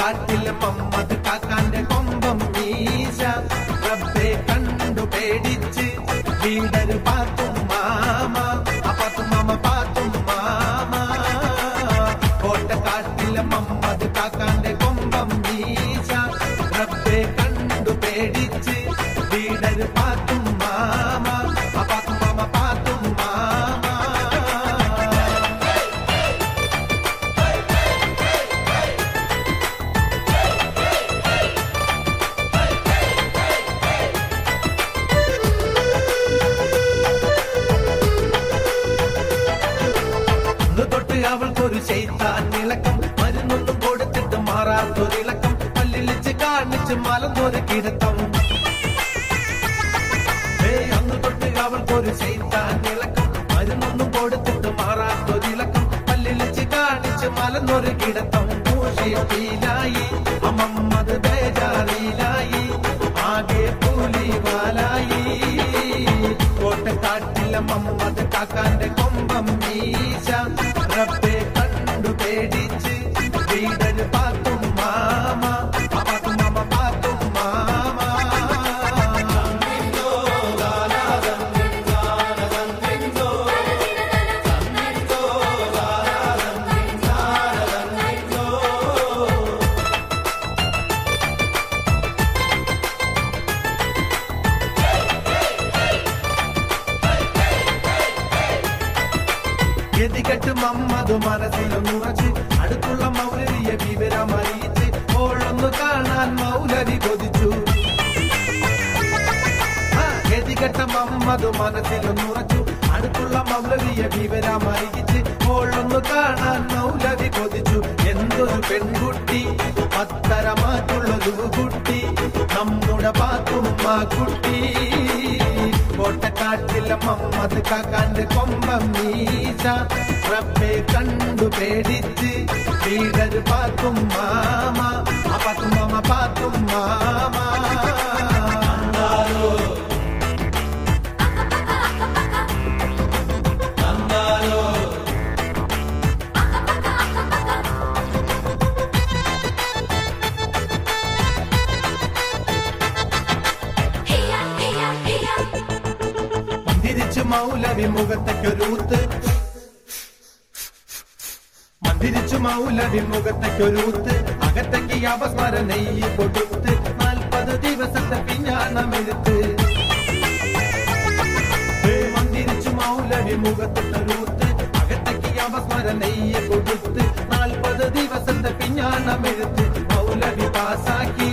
കോട്ടക്കാട്ടിലെ മമ്മദ് കാക്കാന്റെ കൊമ്പം മീശ റബ്ബെ കണ്ടു പേടിച്ച് വീടര് പാത്തും മാമ ആ പാത്തും മാമ പാത്തും മാമ കോട്ടക്കാട്ടിലെ മമ്മദ് കാക്കാന്റെ കൊമ്പം മീശ റബ്ബെ കണ്ടു പേടിച്ച് വീടര് പാത്തും മാമ ആ പാത്തും മാമ പാത്തും മാമ അന്ന് തൊട്ട് അവൾക്കൊരു ചെയ്താൻ ഇളക്കം മരുന്നൊന്നും കൊടുത്തിട്ട് മാറാത്തൊരിളക്കം പല്ലിളിച്ച് കാണിച്ച് മലന്നൊരു കിടത്തം ഏയ് അന്ന് തൊട്ട് അവൾക്കൊരു ചെയ്താൻ ഇളക്കം മരുന്നൊന്നും കൊടുത്തിട്ട് മാറാത്തൊരിളക്കം പല്ലിളിച്ച് കാണിച്ച് മലന്നൊരു കിടത്തം മൂഷിയിലായി അമ്മമ്മത് ബേജാറിയിലായി ആകെ കൂലിവാലായി കോട്ടക്കാട്ടിലെ മമ്മത് കാക്കാന്റെ കൊമ്പം മീശ റബ്ബെ കണ്ടു പേടിച്ച് വീടര് പാത്തും മാമ ആ പാത്തും മാമ പാത്തും മാമ ഗതികെട്ട് മമ്മതു മനസ്സിലൊന്നുറച്ച് അടുത്തുള്ള മൗലവിയെ വിവരം അറിയിച്ച് ഓളൊന്നു കാണാൻ മൗലവി കൊതിച്ചു ആ, ഗതികെട്ട മമ്മതു മനസ്സിലൊന്നുറച്ചു അടുത്തുള്ള മൗലവിയെ വിവരം അറിയിച്ച് ഓളൊന്നു കാണാൻ മൗലവി കൊതിച്ചു എന്തൊരു പെൺകുട്ടി പത്തരമാറ്റുള്ളൊരു കുട്ടി നമ്മുടെ പാത്തുമ്മ കുട്ടി കോട്ടക്കാട്ടിലെ മമ്മത് കാക്കാന്റെ കൊമ്പം മീശ റബ്ബെ കണ്ടു പേടിച്ച് വീടര് പാത്തും മാമ ആ പാത്തും മാമ പാത്തും മാമ Hiya, hiya, hiya. മന്ദിരിച്ച് മൗലവി മുഖത്തേക്കൊരൂത്ത് മന്ദിരിച്ചു മൗലവി മുഖത്തേക്കൊരൂത്ത് അകത്തേക്ക് അപസ്മര നെയ്യ് കൊടുത്ത് നാൽപ്പത് ദിവസത്തെ പിഞ്ഞാണമെടുത്ത് മന്ദിരിച്ചു മൗലവി മുഖത്തേക്കൊരൂത്ത് അകത്തേക്ക് അപസ്മര നെയ്യ് കൊടുത്ത് നാൽപ്പത് ദിവസത്തെ പിഞ്ഞാണമെടുത്ത് മൗലവി പാസാക്കി